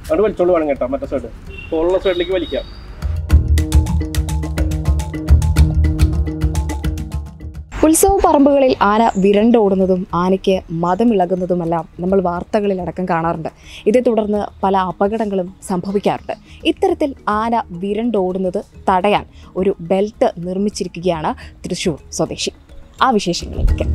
അവിടെ വലിച്ചോണ്ട് വേണം കേട്ടോ മറ്റേ സൈഡ് തോളുള്ള സൈഡിലേക്ക് വലിക്കാം ഉത്സവ പറമ്പുകളിൽ ആന വിരണ്ടോടുന്നതും ആനയ്ക്ക് മതമിളകുന്നതുമെല്ലാം നമ്മൾ വാർത്തകളിൽ അടക്കം കാണാറുണ്ട് ഇതേ തുടർന്ന് പല അപകടങ്ങളും സംഭവിക്കാറുണ്ട് ഇത്തരത്തിൽ ആന വിരണ്ടോടുന്നത് തടയാൻ ഒരു ബെൽറ്റ് നിർമ്മിച്ചിരിക്കുകയാണ് തൃശൂർ സ്വദേശി ആ വിശേഷങ്ങളിലേക്ക്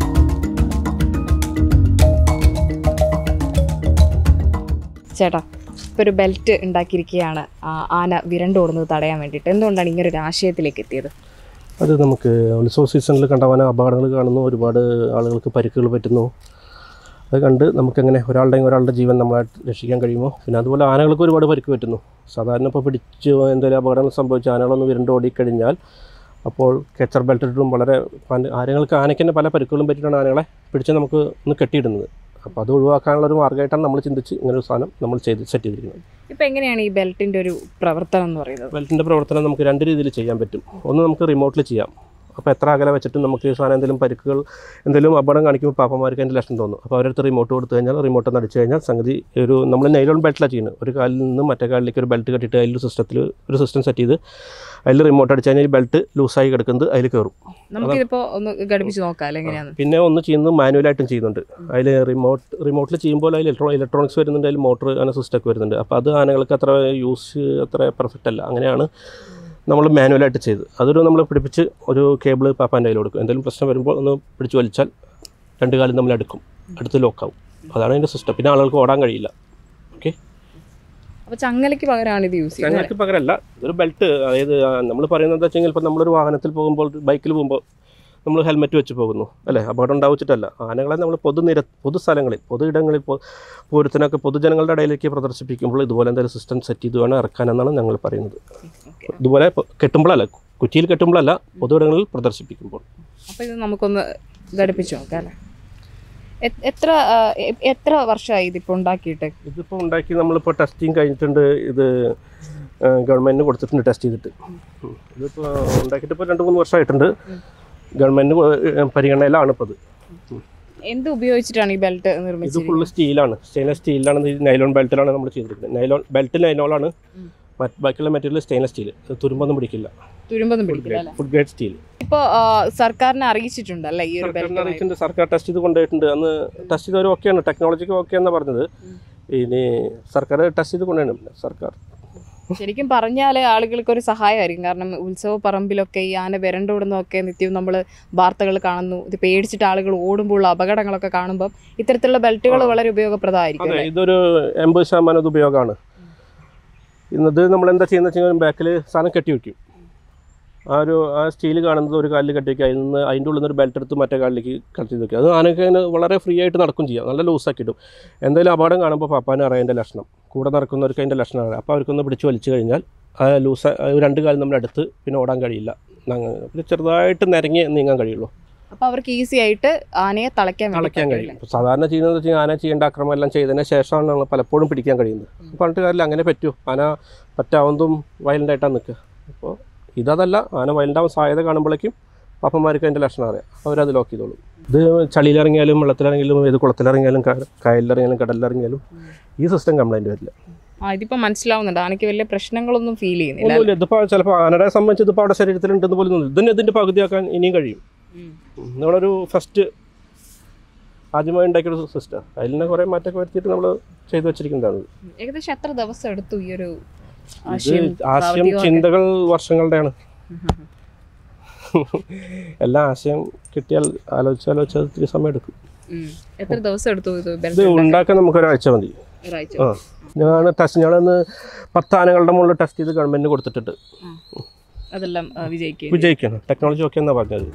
ചേട്ടാ ഇപ്പോൾ ഒരു ബെൽറ്റ് ഉണ്ടാക്കിയിരിക്കുകയാണ് ആ ആന വിരണ്ടോടുന്നത് തടയാൻ വേണ്ടിയിട്ട് എന്തുകൊണ്ടാണ് ഇങ്ങനെ ഒരു ആശയത്തിലേക്ക് എത്തിയത് അത് നമുക്ക് ഉത്സവ സീസണിൽ കണ്ടവാന അപകടങ്ങൾ കാണുന്നു ഒരുപാട് ആളുകൾക്ക് പരിക്കുകൾ പറ്റുന്നു അത് കണ്ട് നമുക്കെങ്ങനെ ഒരാളുടെയും ഒരാളുടെ ജീവൻ നമ്മളെ രക്ഷിക്കാൻ കഴിയുമോ പിന്നെ അതുപോലെ ആനകൾക്ക് ഒരുപാട് പരിക്ക് പറ്റുന്നു സാധാരണ ഇപ്പോൾ പിടിച്ച് എന്തെങ്കിലും അപകടങ്ങൾ സംഭവിച്ച ആനകളൊന്ന് വിരണ്ട് ഓടിക്കഴിഞ്ഞാൽ അപ്പോൾ കെച്ചർ ബെൽറ്റ് ഇട്ടിട്ടും വളരെ പല- ആനകൾക്ക് ആനയ്ക്ക് തന്നെ പല പരിക്കുകളും പറ്റിയിട്ടാണ് ആനകളെ പിടിച്ച് നമുക്ക് ഒന്ന് കെട്ടിയിടുന്നത് അപ്പോൾ അത് ഒഴിവാക്കാനുള്ള ഒരു മാർഗ്ഗമായിട്ടാണ് നമ്മൾ ചിന്തിച്ച് ഇങ്ങനെ ഒരു സാധനം നമ്മൾ ചെയ്ത് സെറ്റ് ചെയ്തിരിക്കുന്നത് ഇപ്പം എങ്ങനെയാണ് ഈ ബെൽറ്റിൻ്റെ ഒരു പ്രവർത്തനം എന്ന് പറയുന്നത് ബെൽറ്റിൻ്റെ പ്രവർത്തനം നമുക്ക് രണ്ട് രീതിയിൽ ചെയ്യാൻ പറ്റും ഒന്ന് നമുക്ക് റിമോട്ടിൽ ചെയ്യാം അപ്പോൾ എത്ര അകലെ വെച്ചിട്ട് നമുക്ക് ഈ സാധനം എന്തെങ്കിലും പരിക്കുകൾ എന്തെങ്കിലും അപകടം കാണിക്കുമ്പോൾ പാപ്പന്മാർക്ക് അതിൻ്റെ ലക്ഷണം തോന്നും അപ്പോൾ അവരടുത്ത് റിമോട്ട് കൊടുത്തു കഴിഞ്ഞാൽ റിമോട്ട് ഒന്ന് അടിച്ചു കഴിഞ്ഞാൽ സംഗതി ഒരു നമ്മൾ നൈലോൺ ബെൽറ്റിലാണ് ചെയ്യുന്നത് ഒരു കാലിൽ നിന്ന് മറ്റേ കാലിലേക്ക് ഒരു ബെൽറ്റ് കെട്ടിയിട്ട് അതിൽ സിസ്റ്റത്തിൽ ഒരു സിസ്റ്റം സെറ്റ് ചെയ്ത് അതിൽ റിമോട്ട് അടിച്ചു കഴിഞ്ഞാൽ ഈ ബെൽറ്റ് ലൂസായി കിടക്കുന്നത് അതിൽ കയറും നമുക്കിതിപ്പോൾ ഒന്ന് ഘടിപ്പിച്ച് നോക്കാം അല്ലെ എങ്ങനെയാണ് പിന്നെ ഒന്ന് ചെയ്യുന്നത് മാനുവലായിട്ടും ചെയ്യുന്നുണ്ട് അതിൽ റിമോട്ട് റിമോട്ടിൽ ചെയ്യുമ്പോൾ അതിൽ ഇലക്ട്രോ ഇലക്ട്രോണിക്സ് വരുന്നുണ്ട് അതിൽ മോട്ടർ അങ്ങനെ സിസ്റ്റമൊക്കെ വരുന്നുണ്ട് അപ്പോൾ അത് ആനകൾക്ക് അത്ര യൂസ് അത്ര പെർഫെക്റ്റ് അല്ല അങ്ങനെയാണ് നമ്മൾ മാനുവലായിട്ട് ചെയ്ത് അതൊരു നമ്മൾ പിടിപ്പിച്ച് ഒരു കേബിൾ പാപ്പാൻ്റെ കയ്യിൽ കൊടുക്കും എന്തെങ്കിലും പ്രശ്നം വരുമ്പോൾ ഒന്ന് പിടിച്ച് വലിച്ചാൽ രണ്ട് കാലം നമ്മൾ എടുക്കും അടുത്ത് ലോക്കാവും അതാണ് അതിൻ്റെ സിസ്റ്റം പിന്നെ ആളുകൾക്ക് ഓടാൻ കഴിയില്ല ഓക്കെ അപ്പോൾ ചങ്ങലയ്ക്ക് പകരമാണ് ഇത് യൂസ് ചെയ്യുന്നത് ഞങ്ങൾക്ക് പകരമല്ല ഇതൊരു ബെൽറ്റ് അതായത് നമ്മൾ പറയുന്നത് വെച്ചെങ്കിൽ ഇപ്പോൾ നമ്മളൊരു വാഹനത്തിൽ പോകുമ്പോൾ ബൈക്കിൽ പോകുമ്പോൾ നമ്മൾ ഹെൽമെറ്റ് വെച്ച് പോകുന്നു അല്ലേ അപകടം ഉണ്ടാവിച്ചിട്ടല്ല ആനകളെ നമ്മൾ പൊതുനിര പൊതു സ്ഥലങ്ങളിൽ പൊതു ഇടങ്ങളിൽ പോ- പൂരത്തിനൊക്കെ പൊതുജനങ്ങളുടെ ഇടയിലേക്ക് പ്രദർശിപ്പിക്കുമ്പോൾ ഇതുപോലെ എന്തെങ്കിലും സിസ്റ്റം സെറ്റ് ചെയ്ത് വേണം ഇറക്കാനെന്നാണ് ഞങ്ങൾ പറയുന്നത് ഓക്കെ ഇതുപോലെ ഇപ്പൊ കെട്ടുമ്പോഴല്ല കുറ്റിയിൽ കെട്ടുമ്പോഴല്ല പൊതു ഇടങ്ങളിൽ പ്രദർശിപ്പിക്കുമ്പോൾ അപ്പോൾ ഇത് നമുക്കൊന്ന് ഘടിപ്പിച്ച് നോക്കാം അല്ലേ എ- എത്ര ആ, എ- എത്ര വർഷമായി ഇതിപ്പോൾ ഉണ്ടാക്കിയിട്ട് ഇതിപ്പോൾ ഉണ്ടാക്കി നമ്മളിപ്പോൾ ടെസ്റ്റിംഗ് കഴിഞ്ഞിട്ടുണ്ട് ഇത് ഗവൺമെൻറ്റിന് കൊടുത്തിട്ടുണ്ട് ടെസ്റ്റ് ചെയ്തിട്ട് ഉം. ഇതിപ്പോൾ ഉണ്ടാക്കിയിട്ട് ഇപ്പോൾ രണ്ട് മൂന്ന് വർഷമായിട്ടുണ്ട് ഗവൺമെൻറ് പരിഗണനയിലാണ് ഇപ്പോൾ ഇത് എന്ത് ഉപയോഗിച്ചിട്ടാണ് ഈ ബെൽറ്റ് ഇത് നിർമ്മിച്ചത് ഫുള്ള് സ്റ്റീലാണ് സ്റ്റെയിൻലെസ് സ്റ്റീലിലാണ് നൈലോൺ ബെൽറ്റിലാണ് നമ്മൾ ചെയ്തിരിക്കുന്നത് നൈലോൺ ബെൽറ്റ് നൈലോളാണ് ഉം. മറ്റ് ബാക്കിയുള്ള മെറ്റീരിയൽ സ്റ്റെയിൻലെസ് സ്റ്റീൽ തുരുമ്പൊന്നും പിടിക്കില്ല തുരുമ്പൊന്നും പിടിക്കില്ല അല്ലേ ഫുഡ് ഗ്രേഡ് സ്റ്റീൽ ഇപ്പോൾ സർക്കാരിനെ അറിയിച്ചിട്ടുണ്ട് അല്ലേ ഈ ഒരു സർക്കാരിനെ ബെൽറ്റ് അറിയിച്ചിട്ടുണ്ട് സർക്കാർ ടെസ്റ്റ് ചെയ്ത് കൊണ്ടുപോയിട്ടുണ്ട് അന്ന് ടെസ്റ്റ് ചെയ്തവർ ഓക്കെയാണ് ടെക്നോളജിക്ക് ഓക്കെ എന്നാണ് പറഞ്ഞത് ഉം. ഇനി സർക്കാർ ടെസ്റ്റ് ചെയ്ത് കൊണ്ടുപോയിട്ടുണ്ട് സർക്കാർ ശരിക്കും പറഞ്ഞാൽ ആളുകൾക്ക് ഒരു സഹായമായിരിക്കും കാരണം ഉത്സവ പറമ്പിലൊക്കെ ഈ ആന വിരണ്ടോടുന്നതൊക്കെ നിത്യവും നമ്മൾ വാർത്തകൾ കാണുന്നു ഇത് പേടിച്ചിട്ട് ആളുകൾ ഓടുമ്പോൾ അപകടങ്ങളൊക്കെ കാണുമ്പോൾ ഇത്തരത്തിലുള്ള ബെൽറ്റുകൾ ആ. വളരെ ഉപയോഗപ്രദമായിരിക്കും അതെ അല്ലേ? ഇതൊരു എൺപത് ശതമാനം ഇത് ഉപയോഗമാണ് ഇന്നത് നമ്മൾ എന്താ ചെയ്യുന്നത് വെച്ചാൽ ബാക്കിൽ സാധനം കെട്ടി വയ്ക്കും ആ ഒരു ആ സ്റ്റീൽ കാണുന്നത് ഒരു കാലിൽ കെട്ടി വയ്ക്കുക അതിൽ നിന്ന് അതിൻ്റെ ഉള്ളിൽ നിന്ന് ഒരു ബെൽറ്റ് എടുത്ത് മറ്റേ കാലിലേക്ക് കട്ട് ചെയ്ത് വയ്ക്കുക അത് ആനയ്ക്ക് അതിന് വളരെ ഫ്രീ ആയിട്ട് നടക്കും ചെയ്യാം നല്ല ലൂസാക്കി ഇടും എന്തെങ്കിലും അപകടം കാണുമ്പോൾ പപ്പാന് അറിയാം അതിൻ്റെ ലക്ഷണം കൂടെ നടക്കുന്നവർക്ക് അതിൻ്റെ ലക്ഷണം അറിയാം അപ്പോൾ അവർക്കൊന്ന് പിടിച്ച് വലിച്ചു കഴിഞ്ഞാൽ ആ ലൂസ് രണ്ട് കാലം നമ്മൾ അടുത്ത് പിന്നെ ഓടാൻ കഴിയില്ല അങ്ങ് പിന്നെ ചെറുതായിട്ട് നിരങ്ങി നീങ്ങാൻ കഴിയുള്ളൂ അപ്പൊ അവർക്ക് ഈസി ആയിട്ട് ആനയെ തളയ്ക്കാൻ വേണ്ടി കളയ്ക്കാൻ പറ്റും കഴിയും ഇപ്പോൾ സാധാരണ ചെയ്യുന്നത് വെച്ചാൽ ആന ചെയ്യേണ്ട അക്രമം എല്ലാം ചെയ്തതിന് ശേഷമാണ് നമ്മൾ പലപ്പോഴും പിടിക്കാൻ കഴിയുന്നത് പറഞ്ഞിട്ട് കാര്യമില്ല അങ്ങനെ പറ്റുമോ ആന പറ്റാവുന്നതും വയലൻ്റ് ആയിട്ടാണ് നിൽക്കുക അപ്പോൾ ഇതതല്ല ആന വയലൻ്റ് ആവാൻ സാധ്യത കാണുമ്പോഴേക്കും പാപ്പന്മാർക്ക് അതിൻ്റെ ലക്ഷണം അറിയാം അവരത് ലോക്ക് ചെയ്തോളും ഇത് ചളിയിലിറങ്ങിയാലും വെള്ളത്തിലിറങ്ങിയാലും ഏത് കുളത്തിലിറങ്ങിയാലും ക- കായലിലിറങ്ങിയാലും കടലിലിറങ്ങിയാലും ഈ സിസ്റ്റം കംപ്ലൈൻറ്റ് വരില്ല ആ ഇതിപ്പോ മനസ്സിലാവുന്നുണ്ട് ആനയ്ക്ക് വലിയ പ്രശ്നങ്ങളൊന്നും ഫീൽ ചെയ്യുന്നില്ല ഒന്നുമില്ല ഇതിപ്പോൾ ചിലപ്പോൾ ആനയുടെ സംബന്ധിച്ച് ഇതിപ്പോൾ അവിടെ ശരീരത്തിലുണ്ടെന്ന് പോലും തോന്നുന്നു ഇതിന് ഇതിൻ്റെ പകുതിയാക്കാൻ ഇനിയും കഴിയും ഉം. നമ്മളൊരു ഫസ്റ്റ് ആദ്യമായി ഉണ്ടാക്കിയൊരു സിസ്റ്റം അതിൽ തന്നെ കുറേ മാറ്റമൊക്കെ വരുത്തിയിട്ട് നമ്മൾ ചെയ്തു വെച്ചിരിക്കുന്നതാണ് ഏകദേശം എത്ര ദിവസം എടുത്തു ഈ ഒരു ഇത് ആശയം ആശയം പ്രാവർത്തികമാക്കാൻ? ചിന്തകൾ വർഷങ്ങളുടെയാണ് ഉം, ഉം, ഉം. എല്ലാ ആശയം കിട്ടിയാൽ ആലോചിച്ച് ആലോചിച്ച് അത് ഇത്തിരി സമയം എടുക്കും ഉം. എത്ര ദിവസം എടുത്തു ഇത് ഇത് ബെൽറ്റ് ഉണ്ടാക്കാൻ നമുക്ക് ഒരാഴ്ച മതി ഒരാഴ്ച ആ ഞാൻ ടെസ്റ്റ് ഞാനൊന്ന് പത്ത് ആനകളുടെ മുകളിൽ ടെസ്റ്റ് ചെയ്ത് ഗവൺമെൻറ്റിന് കൊടുത്തിട്ടുണ്ട് അതെല്ലാം ആ, വിജയിക്കും വിജയിക്കണം ടെക്നോളജി ഒക്കെ എന്നാണ് പറഞ്ഞത്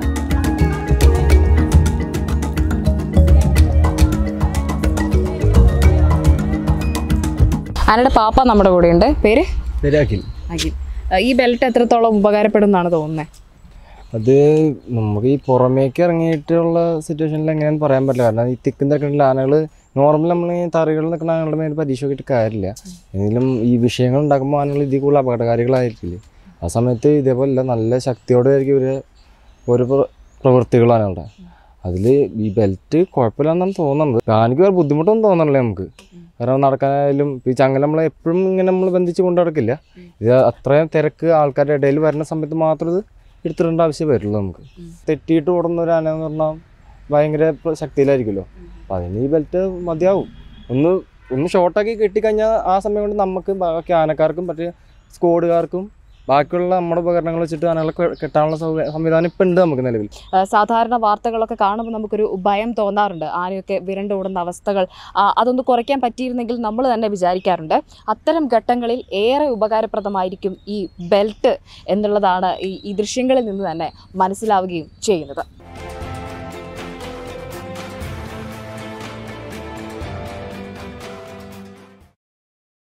ആനയുടെ പാപ്പ നമ്മുടെ കൂടെ ഉണ്ട് പേര് ശരിയാക്കി അഖിൽ ആ, ഈ ബെൽറ്റ് എത്രത്തോളം ഉപകാരപ്പെടും എന്നാണ് തോന്നുന്നത് അത് നമുക്ക് ഈ പുറമേക്ക് ഇറങ്ങിയിട്ടുള്ള സിറ്റുവേഷനിൽ എങ്ങനെയാണെന്ന് പറയാൻ പറ്റില്ല കാരണം ഈ തിക്കും തിരക്കുള്ള ആനകൾ നോർമൽ നമ്മൾ ഈ തറികളിൽ നിൽക്കുന്ന ആനകളുടെ മേൽ പരീക്ഷ നോക്കിയിട്ട് കാര്യമില്ല എന്തെങ്കിലും ഈ വിഷയങ്ങൾ ഉണ്ടാക്കുമ്പോൾ ആനകൾ ഇതിൽ കൂടുതൽ അപകടകാരികളായിരിക്കില്ലേ ആ സമയത്ത് ഇതേപോലെ നല്ല ശക്തിയോടെ ആയിരിക്കും ഇവർ ഓരോ പ്ര- പ്രവൃത്തികൾ ആനകളുടെ അതിൽ ഈ ബെൽറ്റ് കുഴപ്പമില്ലെന്നാണ് തോന്നുന്നത് ആനയ്ക്ക് വേറെ ബുദ്ധിമുട്ടൊന്നും തോന്നണില്ല നമുക്ക് കാരണം നടക്കാനായാലും ഇപ്പം ഈ ചങ്ങല നമ്മൾ എപ്പോഴും ഇങ്ങനെ നമ്മൾ ബന്ധിച്ച് കൊണ്ട് നടക്കില്ല ഇത് അത്രയും തിരക്ക് ആൾക്കാരുടെ ഇടയിൽ വരുന്ന സമയത്ത് മാത്രം ഇത് എടുത്തിടേണ്ട ആവശ്യം വരുള്ളൂ നമുക്ക് തെറ്റിയിട്ട് ഓടുന്ന ഒരു ആന എന്ന് പറഞ്ഞാൽ ഭയങ്കര പ്ര- ശക്തിയിലായിരിക്കുമല്ലോ അപ്പം അതിന് ഈ ബെൽറ്റ് മതിയാവും ഒന്ന് ഒന്ന് ഷോർട്ടാക്കി കെട്ടിക്കഴിഞ്ഞാൽ ആ സമയം കൊണ്ട് നമുക്ക് ബാക്കി ആനക്കാർക്കും മറ്റേ സ്ക്വാഡുകാർക്കും ബാക്കിയുള്ള നമ്മുടെ ഉപകരണങ്ങൾ വെച്ചിട്ട് ആനകളെ കെ- കെട്ടാനുള്ള സൗക- സംവിധാനം ഇപ്പം ഉണ്ട് നമുക്ക് നിലവിൽ ആ, സാധാരണ വാർത്തകളൊക്കെ കാണുമ്പോൾ നമുക്കൊരു ഭയം തോന്നാറുണ്ട് ആനയൊക്കെ വിരണ്ടോടുന്ന അവസ്ഥകൾ ആ, അതൊന്ന് കുറയ്ക്കാൻ പറ്റിയിരുന്നെങ്കിൽ നമ്മൾ തന്നെ വിചാരിക്കാറുണ്ട് അത്തരം ഘട്ടങ്ങളിൽ ഏറെ ഉപകാരപ്രദമായിരിക്കും ഈ ബെൽറ്റ് എന്നുള്ളതാണ് ഈ ഈ ദൃശ്യങ്ങളിൽ നിന്ന് തന്നെ മനസ്സിലാവുകയും ചെയ്യുന്നത്